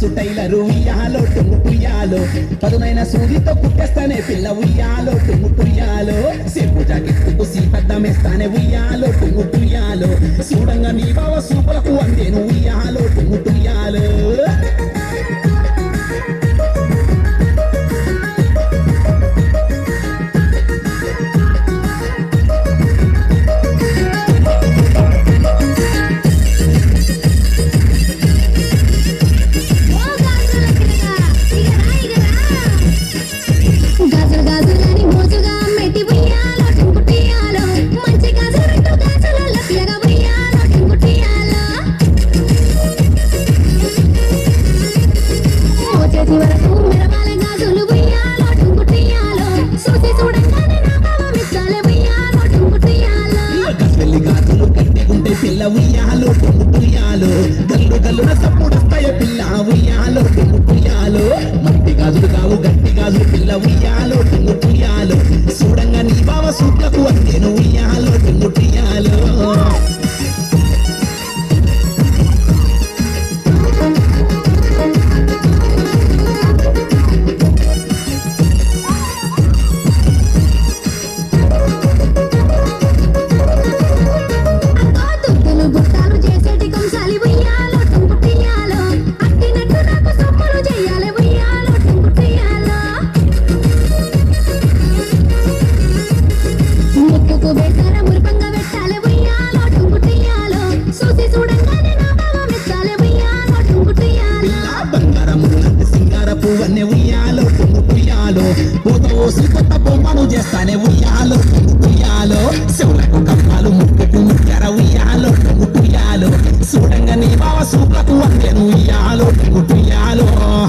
మనసు టైలరు ఉయ్యాలో టుంగు ఉయ్యాలో పదునైన సూదితో కుట్టేస్తానే పిల్ల ఉయ్యాలో టుంగు ఉయ్యాలో సేపు జాకెట్టుకు సీపద్దమేస్తానే ఉయ్యాలో టుంగు ఉయ్యాలో చూడంగా నీ బావ సూపులకు అందేను ఉయ్యాలో టుంగు ఉయ్యాలో గాజులు గాజులని మోజుగా మెట్టి ఉయ్యాలో టుంకుటియాలో మంచి గాజులు రెండు గాజులలో పిల్లగా ఉయ్యాలో టుంకుటియాలో మోచేతి వరకు మెరవాల గాజులు ఉయ్యాలో టుంకుటియాలో చూసి చూడంగానే నా భావం ఇస్తాలే ఉయ్యాలో టుంకుటియాలో గస్వెల్లి గాజులు కట్టెకుంటే పిల్ల ఉయ్యాలో టుంగు ఉయ్యాలో గల్లు గల్లున సప్పుడొస్తాయో పిల్ల ఉయ్యాలో టుంగు ఉయ్యాలో మట్టి గాజులు కావు గట్టి గాజులు పిల్ల ఉయ్యాలో టుంగు ఉయ్యాలో చూడంగా నీ బావ సూట్లకు అందేను ఉయ్యాలో టుంగు ఉయ్యాలో అక్కో తుప్పులు గుట్టాలు చేసేటి కంసాలి ఉయ్యాలో టుంకుటియాలో అట్టినట్టు నాకు సొప్పులు చెయ్యాలి ఉయ్యాలో టుంకుటియాలో ముక్కుకు వేసార మురిపంగా పెట్టాలి ఉయ్యాలో టుంకుటియాలో చూసి చూడంగానే నా భావం ఎత్తాలి ఉయ్యాలో టుంకుటియాలో పిల్ల బంగారము లాంటి సింగార పువ్వన్నే ఉయ్యాలో టుంగు ఉయ్యాలో పూత ఓసి కొత్త బొమ్మను చేస్తానే ఉయ్యాలో టుంగు ఉయ్యాలో శివులకు కమ్మాలు ముక్కకు ముక్కర ఉయ్యాలో టుంగు ఉయ్యాలో చూడంగా నీ బావ సూపులకు అందేను ఉయ్యాలో టుంగు ఉయ్యాలో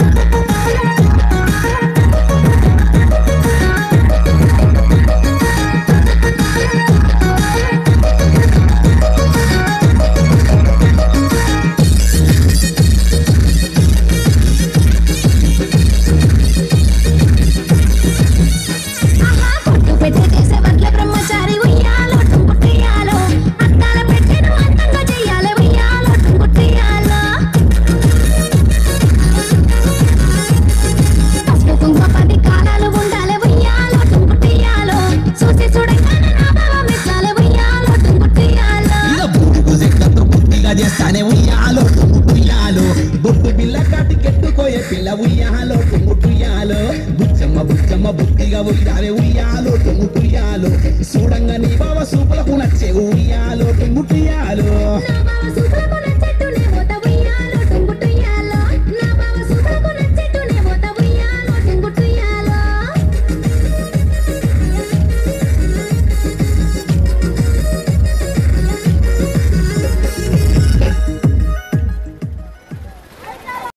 ఆహా కొట్టు పెట్టే చేసే వడ్ల బ్రహ్మచారి ఉయ్యాలో టుంకుటియాలో అద్దాల పెట్టెను అందంగా చెయ్యాలి ఉయ్యాలో టుంకుటియాలో పసుపు కుంకుమ పది కాలాలు ఉండాలి ఉయ్యాలో టుంకుటియాలో చూసి చూడంగానే నా భావం ఎత్తాలి ఉయ్యాలో టుంకుటియాలో ఇక బూడుగు చెక్కతో బుద్ధిగా చేస్తానే ఉయ్యాలో టుంగు ఉయ్యాలో బొట్టు బిల్ల కాటి కెట్టుకోయే పిల్ల ఉయ్యాలో టుంగు ఉయ్యాలో బుచ్చమ్మ బుచ్చమ్మ బుద్ధిగా ఉయ్యాలే ఉయ్యాలో టుంగు ఉయ్యాలో చూడంగా నీ బావ సూపులకు నచ్చే ఉయ్యాలో టుంగు ఉయ్యాలో నా